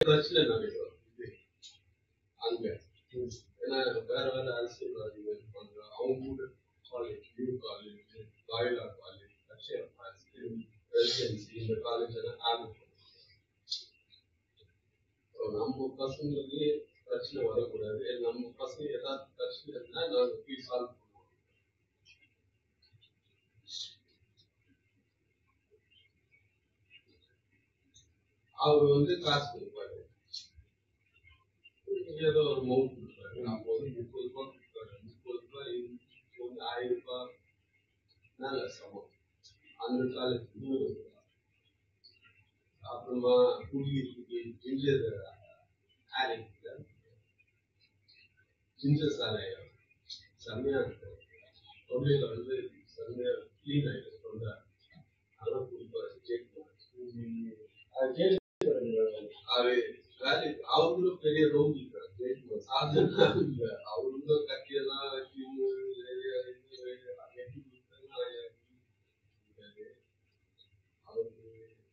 பிரச்சனை நடைபெறும் இது அங்க ஏன்னா வேற வேற அரசியல்வாதிகள் இருப்பாங்க அவங்க கூட college new college Loyola college Akshaya college residency இந்த காலேஜ் எல்லாம் ஆரம்பிச்சு நம்ம பசங்களுக்கு பிரச்சனை வரக்கூடாது நம்ம பசங்க ஏதாவது பிரச்சனை இருந்தா நாங்க போய் சால்வ் பண்ணுவோம் அவர் வந்து காசு கொடுப்பாரு ஏதோ ஒரு மவுண்ட் கொடுப்பாரு அப்போ வந்து முப்பது ரூபாய் கொடுப்பாரு முப்பது ரூபாய் இப்போ வந்து ஆயிரம் ரூபாய் நல்ல சமம் அந்த காலத்துக்கு நூறு ரூபாய் அப்புறமா குடியிருப்புக்கு ஜிஞ்சர் ஆலைக்கு ஜிஞ்சர் சாராயம் செம்மையா இருக்கும் தொண்டையில வந்து செம்மையா கிளீன் ஆயிடும் தொண்டை அதெல்லாம் குடிப்பாரு ஜெயிக்குமார் அவரு வேலை அவங்களும் பெரிய ரோகி ஜெயிக்குமார் சாதாரண இல்ல அவங்களும் கட்டியெல்லாம் வச்சு நிறைய இது வெட்டி கொடுத்தாங்க அவருக்கு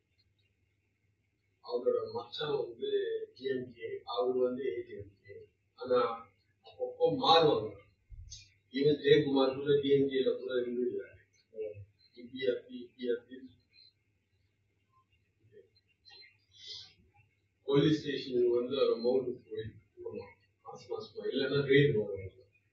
அவரோட மச்சான் வந்து டிஎம்கே அவர் வந்து ஏடிஎம்கே ஆனா அப்பப்போ மாறுவாங்க ஈவன் ஜெயக்குமார் கூட டிஎம்கேல கூட இருந்துருக்காரு இபிஎஃப்பி இபிஎஃப்பி போலீஸ் ஸ்டேஷனுக்கு வந்து அவர் மவுண்ட் போய் போகணும் மாசம் மாசமா இல்லைன்னா ரெய்டு வரும்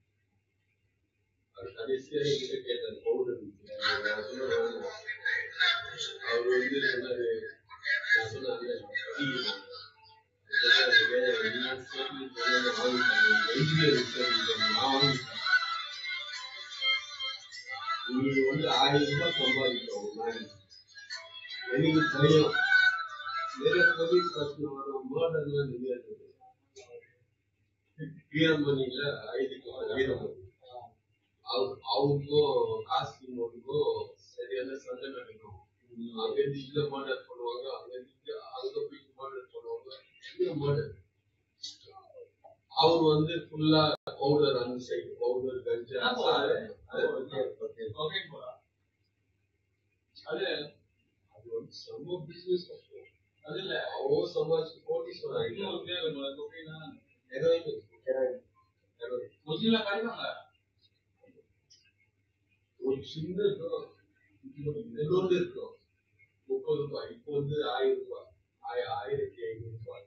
அவர் கடைசியா என்கிட்ட கேட்டார் பவுடர் நான் சொன்னேன் வேணாம். அவர் வந்து சொன்னாரு நான் சொன்னேன் "இல்ல, நான் படிக்கிறேன்." அவர் சொன்னாரு, "நீ service பண்ணா நான் வாங்கி தரேன். engineering service பண்ணா நான் வாங்கி தரேன்." நீ வந்து ஆயிரம் ரூபாய் சம்பாதிக்கிறோம் ஒரு நாளைக்கு எனக்கு பயம் நிறைய போலீஸ் பிரச்சனை வரும் மர்டர்லாம் நிறைய இருக்குது வீரமணியில ஐடிக்கு வீரமணி அவங்க- அவங்களுக்கும் காஸ்டியூமுக்கும் சரியான சண்டை நடக்கும் அங்க இருந்து இங்க மர்டர் பண்ணுவாங்க அங்க இருந்து இங்க- அங்க போய் மர்டர் பண்ணுவாங்க இங்க மர்டர் அவர் வந்து ஃபுல்லா பவுடர் அந்த சைடு பவுடர் கஞ்சா சாராயம். அது அது வந்து செம்ம பிசினஸ் அதுல அவங்க சம்பாதிச்சு போட்டி சொன்னாங்க ஹெரோயின் ஹெரோயின் ஒரு சின்ன இருக்கும் இன்னொன்று இருக்கும் முப்பது ரூபாய் இப்போ வந்து ஆயிரம் ரூபாய் ஆய- ஆயிரத்தி ஐநூறு ரூபாய்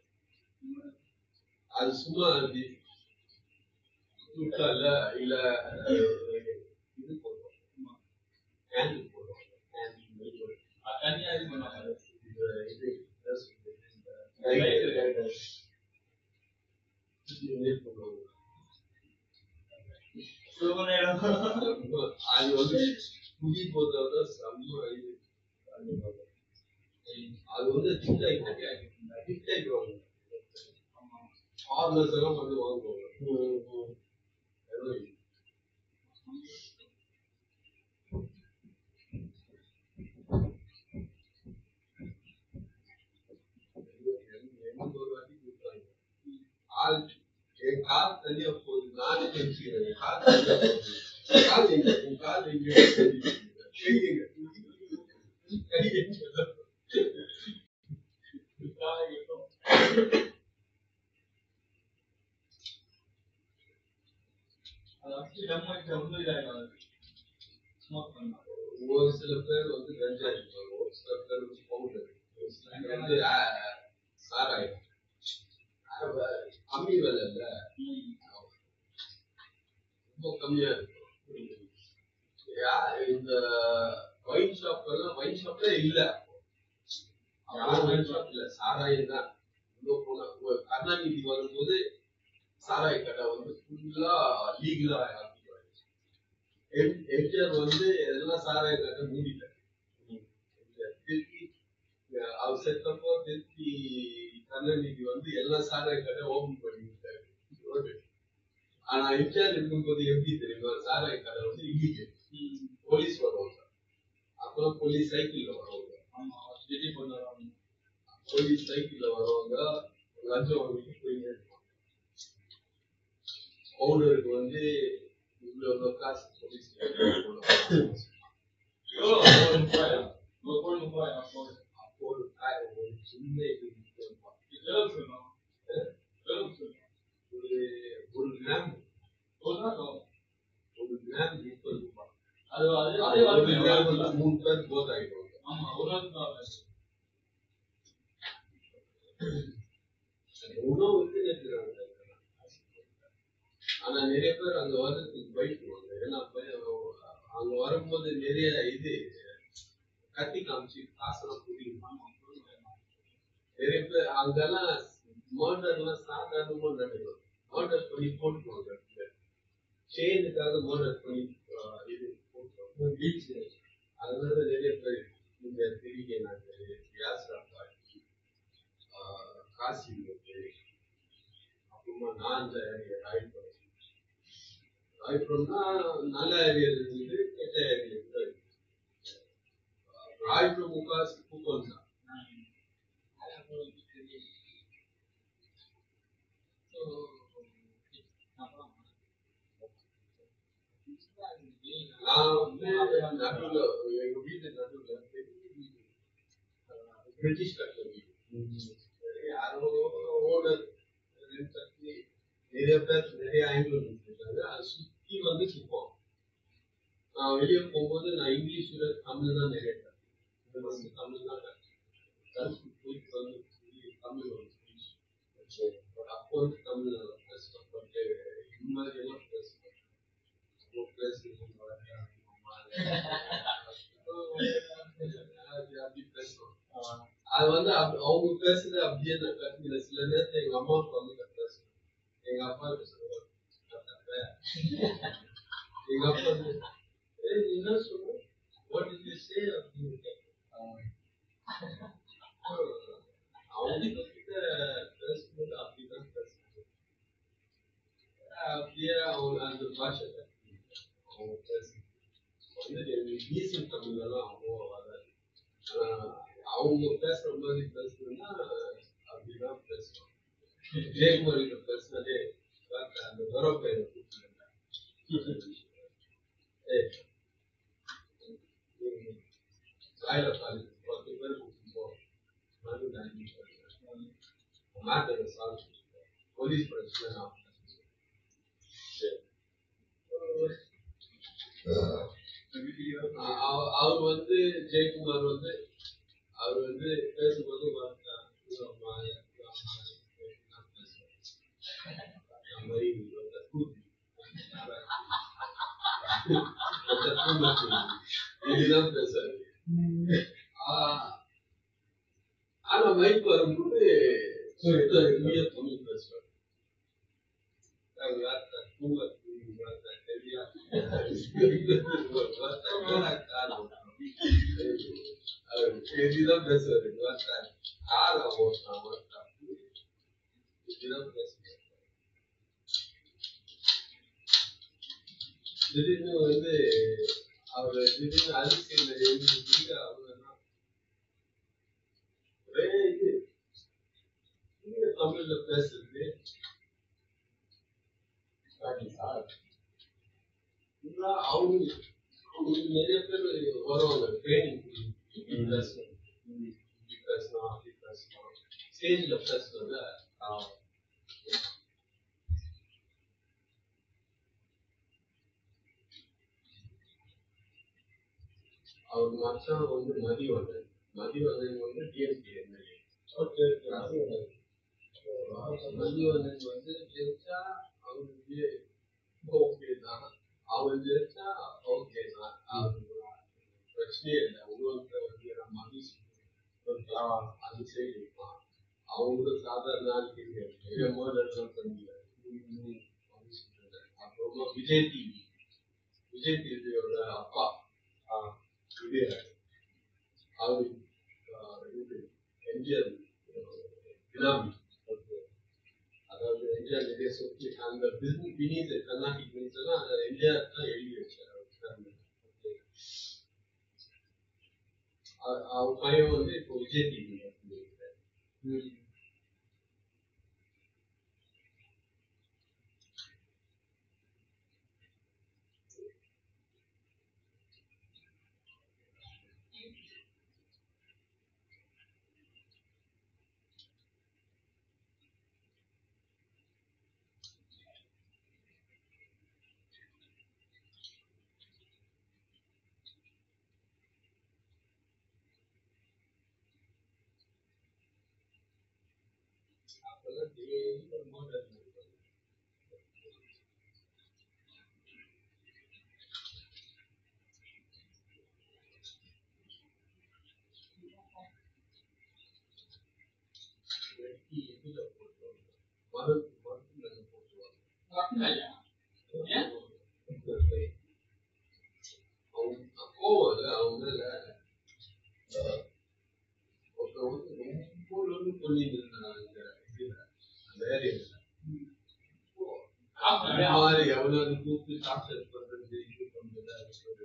அது சும்மா அது துட்டால இல்ல அஹ், இது போடுறோம் ஹேண்டில் போடுறோம் ஹேண்டில் மாதிரி ஒரு இந்த இது என்ன சொல்றது, இந்த light இது மாதிரி போடுவாங்க. அது வந்து புதிய போதோட செம்ம இது அது வந்து ஹிட் ஆகி ஹிட் ஆகிடுவாங்க ஃபார்மர்ஸ் எல்லாம் வந்து வாங்குவாங்க heroin. எண்பது வாட்டி கொடுத்தாங்க ஆள் என் கால் தனியா போகுது நானே தெரிஞ்சுக்கிறேன் என் கால் தனியா போகுது என் கால் எங்க உன் கால் எங்க கை எங்க கை எங்க ஒரு சில பேர் வந்து கஞ்சா அடிப்பாங்க ஒரு சில பேர் வந்து பவுடர் ஒரு சில பேர் வந்து ஆ, சாராயம் அது வே- கம்மி விலை இல்ல ரொம்ப கம்மியா இருக்கும் யா, இந்த ஒயின் ஷாப் எல்லாம் ஒயின் ஷாப்ல இல்ல ஒயின் ஷாப் இல்ல சாராயம் தான் உள்ள போனா ஒரு கருணாநிதி வரும்போது சாராய கடை வந்து ஃபுல்லா லீகலா ஆக்கிடுவாங்க எம்- எம்ஜிஆர் வந்து எல்லாம் சாராய கடை மூடிட்டார் எம்ஜிஆர் திருப்பி அஹ், அவர் செத்தப்போ திருப்பி கருணாநிதி வந்து எல்லா சாராய கடை ஓபன் பண்ணி விட்டாரு ரோடு ஆனா எம்ஜிஆர் இருக்கும்போது எப்படி தெரியுமா சாராய கடை வந்து இல்லீகல் போலீஸ் வருவாங்க அப்புறம் போலீஸ் சைக்கிள்ல வருவாங்க போலீஸ் சைக்கிள்ல வருவாங்க லஞ்சம் வாங்கிட்டு போயிட்டே இருப்பாங்க பவுடருக்கு வந்து இவ்வளவு காசு போலீஸ் அப்போ ஒரு காய் ஒரு சின்ன இது வித்துருப்பான். எவ்வளவு சொல்லணும் எவ்வளவு சொல்லணும் ஒரு ஒரு கிராம் ஒரு நாள் ஆகும். ஒரு கிராம் முப்பது ரூபாய் அது அதே அதே ஒரு வாழ்க்கை கிராம் வந்து மூணு பேர் போத் ஆயிடுவாங்க ஆமா ஒரு நாள் தான் ஆகும். உணவுக்கு இருக்கிறாங்க ஆனா நிறைய பேர் அங்க வர்றதுக்கு பயப்படுவாங்க ஏன்னா பய- அங்க வரும்போது நிறைய இது கத்தி காமிச்சு காசெல்லாம் புரியும் நிறைய பேர் அங்கெல்லாம் மர்டர்லாம் சாதாரணமா நடக்கும் மர்டர் பண்ணி போட்டுருவாங்க செயினுக்காக மர்டர் பண்ணி ஆஹ், இது போட்டுருவாங்க பீச் அதனால நிறைய பேர் இந்த திரிகை நாட்டு யாஸ்ரா பார்ட்டி காசி இருக்கு அப்புறமா நான் இந்த ஏரியா ராயபுரம் ராயபுரம்னா நல்ல ஏரியா இருக்குது கெட்ட ஏரியா கூட இருக்கு ராயபுரம் முக்காசி கூப்பன் தான் நான் வந்து நடுவுல எங்க வீட்டு நடுவுல பெரிய வீடு. ஆஹ் பிரிட்டிஷ் கட்டின வீடு யாரோ ஓனர் கட்டி நிறைய பேர் நிறைய ஆங்கிலம் இருக்காங்க அதை சுத்தி வந்து நிற்போம் நான் வெளியே போகும்போது நான் இங்கிலீஷ்ல தமிழ் தான் நிறைய கற்றுக்கிட்டேன் வந்து தமிழ் தான் கற்றுக்கிட்டேன் போயிட்டு வந்து தமிழ் வந்து பட் அப்போ வந்து தமிழ் நல்லா பேசுவேன் பட் இந்த மாதிரி எல்லாம் பேசுவேன் ரொம்ப பேசுவேன் அப்படி பேசுவோம் அது வந்து அப்ப- அவங்க பேசுறது அப்படியே நான் கத்துக்கல சில நேரத்துல எங்க அம்மாவுக்கு வந்து நான் பேசுவேன் எங்க அப்பா சொல்லுவாங்க எங்க அப்பா வந்து, "ஏய், நீ என்ன சொன்ன வாட் டிட் யூ சே அப்படின்னு கேட்பாங்க. அவங்க கிட்ட பேசும்போது அப்படிதான் பேசுவாங்க அப்படியே அவங்க அந்த பாஷை கத்துக்கிட்டு அவங்க பேசுறது வந்து டீசல் தமிழ்லாம் அவ்வளோ வராது ஆனா அவங்க பேசுற மாதிரி பேசணும்னா அப்படிதான் பேசுவாங்க ஜெயக்குமார் கிட்ட பேசினாலே பார்த்தா அந்த கௌரவ பையனை கூப்பிட்டு ஏய் சாயில காலேஜ் பத்து பேர் கூப்பிட்டு போ மறு நாளைக்கு மேட்டரை சால்வ் போலீஸ் பிரச்சனை நான் சரி அ- அவ- அவர் வந்து ஜெயக்குமார் வந்து அவர் வந்து பேசும்போது பார்த்தா, இவன் அம்மா, இவன் அம்மா, நான் பேசுவேன். அந்த மாதிரி இந்த கூத்து. இந்த கூத்து. இதுதான் பேசுறாரு ஆ- ஆனா மைக் வரும்போது சுத்த இந்திய தமிழ் பேசுவார் நாங்க வார்த்தை பூவை வார்த்தை தெரியா இதுதான் பேசுவாரு வார்த்தை ஆள ஓட்டான் வார்த்தை இதுதான் பேசுவாரு திடீர்னு வந்து அவர் திடீர்னு அரசியல் எழுதி அவர் ஒரே இது நீங்க தமிழ்ல பேசுறது இல்ல, அவங்க அவங்களுக்கு நிறைய பேர் வருவாங்க ட்ரைனிங் பேசணும் இப்படி பேசணும் அப்படி பேசணும் ஸ்டேஜ்ல பேசுறத அவர் மச்சான் வந்து மதிவண்ணன் மதிவண்ணன் வந்து டிஎம்கே எம்எல்ஏ மதிவண்ணன் வந்து ஜெயிச்சா அவங்களுக்கு ஓகே தான் அவன் ஜெயிச்சா ஓகே தான் அவருக்கு பிரச்சனையே இல்லை உங்களுக்கு வந்து நம்ம மகிழ்ச்சி அது சரி இருப்பான் அவங்களும் சாதாரண ஆள் கிடையாது பெரிய மோதல்லாம் பண்ணல அப்புறமா விஜய் டிவி விஜய் டிவியோட அப்பா விஜயராஜ் அவரு ஆஹ், இது எம்ஜிஆர் பினாமி அதாவது எம்ஜிஆர் நிறைய சொத்து அந்த பிசினஸ் பினிஸ் கர்நாடிக் பினிஸ் எல்லாம் அந்த எம்ஜிஆர் தான் எழுதி வச்சார் அவர் பேர்ல. அவ- அவர் பையன் வந்து இப்போ விஜய் டிவி அப்பெல்லாம் daily ஒரு motor இருக்கும். வெட்டி இதுல போட்டுருவாங்க. மரம் மரத்துல போட்டுருவாங்க. அப்படியா? ஏன்? அவங்க கோவம் இல்ல, அவங்க மேல, அஹ், ஒருத்தன் வந்து ரொம்ப வந்து கொல்லிட்டு இருந்தான் இந்த இதுல, அந்த ஏரியால. ஆமா. அதே மாதிரி எவ்வளவு கூப்பிட்டு torture பண்றது, இது பண்றது, அது பண்றது.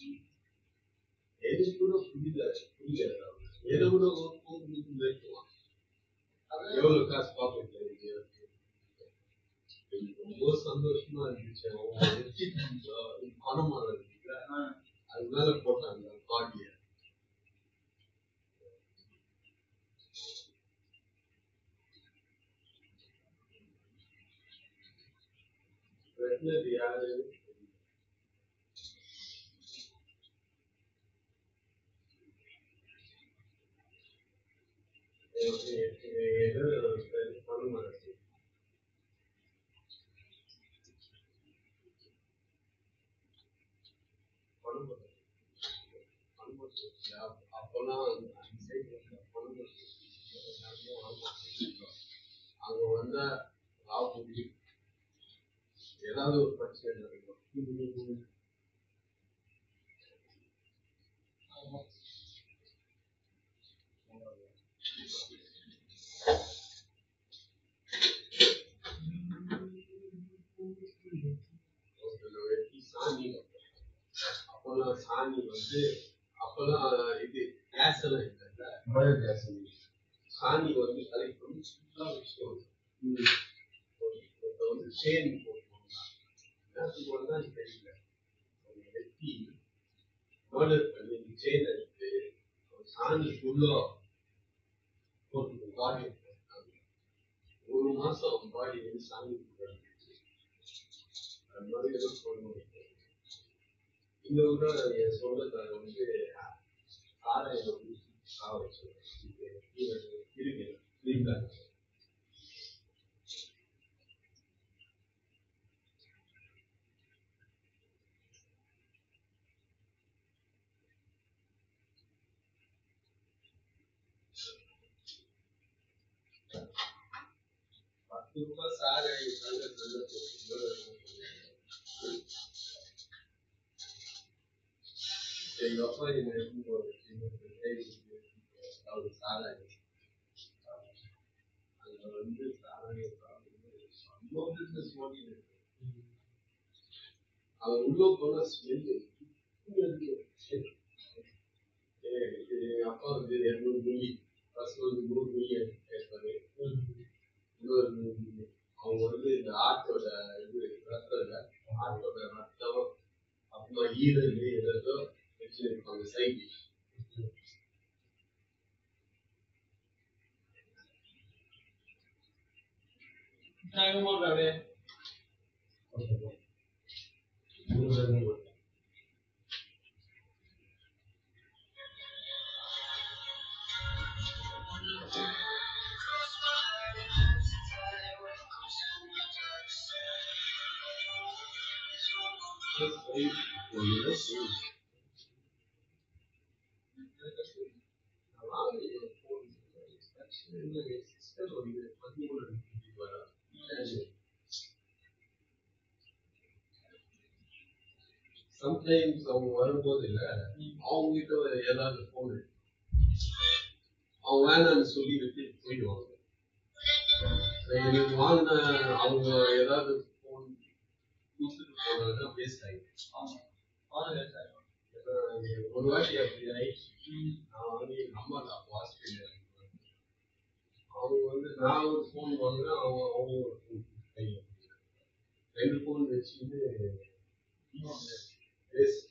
எது கூட புரியல, புரியல அவனுக்கு. எது கூட ஒரு கூப்பிட்டு நிறுத்துவான். எவ்வளவு காசு பாக்கெட்ல இருக்கு எனக்கு ரொம்ப சந்தோஷமா இருந்துச்சு அவன் வச்சிட்டு பணம் இருக்குல்ல ஆ. அது மேல போட்டாங்க பாடிய வெட்டினது யாரு ஏதோ பணம் இருக்கு பணம் பணம் அப்பெல்லாம் அந்த சைடு பணம் அங்க வந்தா ராகுடி ஏதாவது ஒரு பிரச்சனை நடக்கும் ஆமா. ஒருத்தனை வெட்டி சாணி வைப்பாங்க. அப்பெல்லாம் சாணி வந்து அப்பெல்லாம் இது கேஸ் எல்லாம் இல்லைல்ல சாணி வந்து தலைக்கு வந்து சுத்தா விஷயம் ஒருத்தன் வந்து சேன் போட்டுருவாங்க என்னத்துக்கு வந்தா தெரியல அவங்க வெட்டி மர்டர் பண்ணி இந்த செயின் எடுத்து அவன் சாணி ஃபுல்லா போட்டு பாடி ஒரு மாசம் அவன் பாடி வந்து சாமி கும்பிட்டு அது மாதிரி ஏதோ சொல்லணும் இந்த ஊர்ல என் சொந்தக்காரர் வந்து சாராயம் வந்து சாவ வச்சிருக்காங்க இருக்காங்க பத்து ரூபாய் சாராயம் தாங்க நல்ல எங்க அப்பா என்ன எப்படி ஒரு அவர் சாராயம் அதுல வந்து சாராயம் ரொம்ப பிசினஸ் ஓடிட்டு இருக்கு அவன் உள்ள போன ஸ்மெல்லு எங்க அப்பா வந்து இருநூறு மில்லி ஃபர்ஸ்ட் வந்து நூறு மில்லி கேட்பாரு இன்னொரு நூறு மில்லி அவங்க வந்து இந்த ஆட்டோட இது ரத்தம் இல்ல ஆட்டோட ரத்தம் அப்புறமா ஈரல் ஏதோ வச்சிருப்பாங்க சைட் டிஷ் நான் எங்க போடுறேன் அப்படியே? சம்டைம்ஸ் அவங்க வரும்போது இல்ல அவங்க கிட்ட ஏதாவது போன் அவங்க வேணாம்னு சொல்லி விட்டு போயிடுவாங்க எனக்கு வாங்கின அவங்க ஏதாவது போன் கொடுத்துட்டு போனாங்கன்னா வேஸ்ட் ஆயிடும் ஆமா. வாங்க சார். ஏன்னா, ஒரு வாட்டி அப்படி ஆயிடுச்சு நான் வந்து எங்க அம்மா தான் அப்போ ஆஸ்திரேலியா அவங்க வந்து நான் ஒரு ஃபோன் வாங்கினேன் அவங்க அவங்க ஒரு ஃபோன் கையில் ரெண்டு ஃபோன் வச்சுக்கிட்டு வேஸ்ட்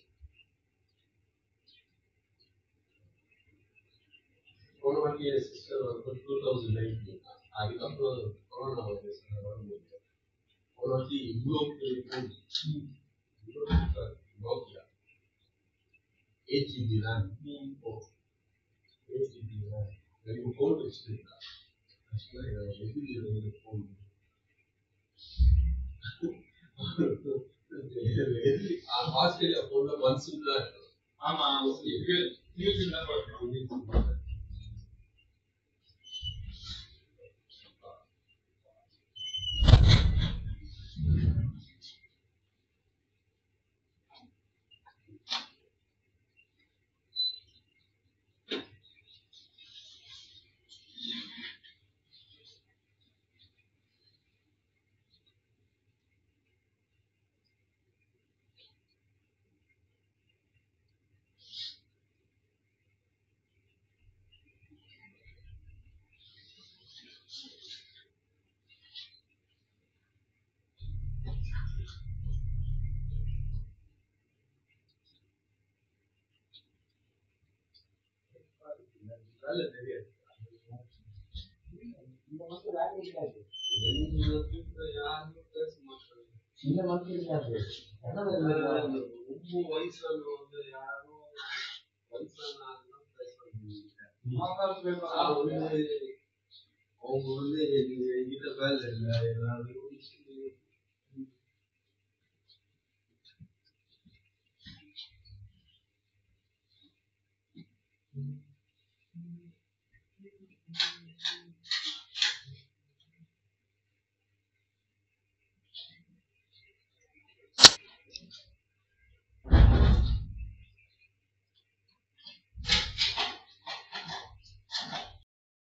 போன வாட்டி என் சிஸ்டர் வந்து டூ தௌசண்ட் நைன்டீன் அதுக்கப்புறம் கொரோனா வைரஸ் வரும்போது போன வாட்டி இவ்வளோ பெரிய phone Nokia eight GB RAM ம். எயிட் ஜிபி ரேம் ரெண்டு ஃபோன் வச்சுருக்கா ஆஸ்திரேலியா போன மன்சூன் தான் இருக்கும். ஆமா இது நியூஸ் தான் போடுறோம் வேலை தெரியாது இந்த மக்கள் வேலை இருக்காது யாருமே பேச மாட்டாங்க இந்த மக்கள் இருக்காது என்ன அந்த ரொம்ப வயசானவங்க வந்து யாரும் வயசான ஆளுலாம் பேச மாட்டாங்க. அவங்க வந்து அவங்க வந்து நீங்க என்கிட்ட வேலை இல்லை ஏதாவது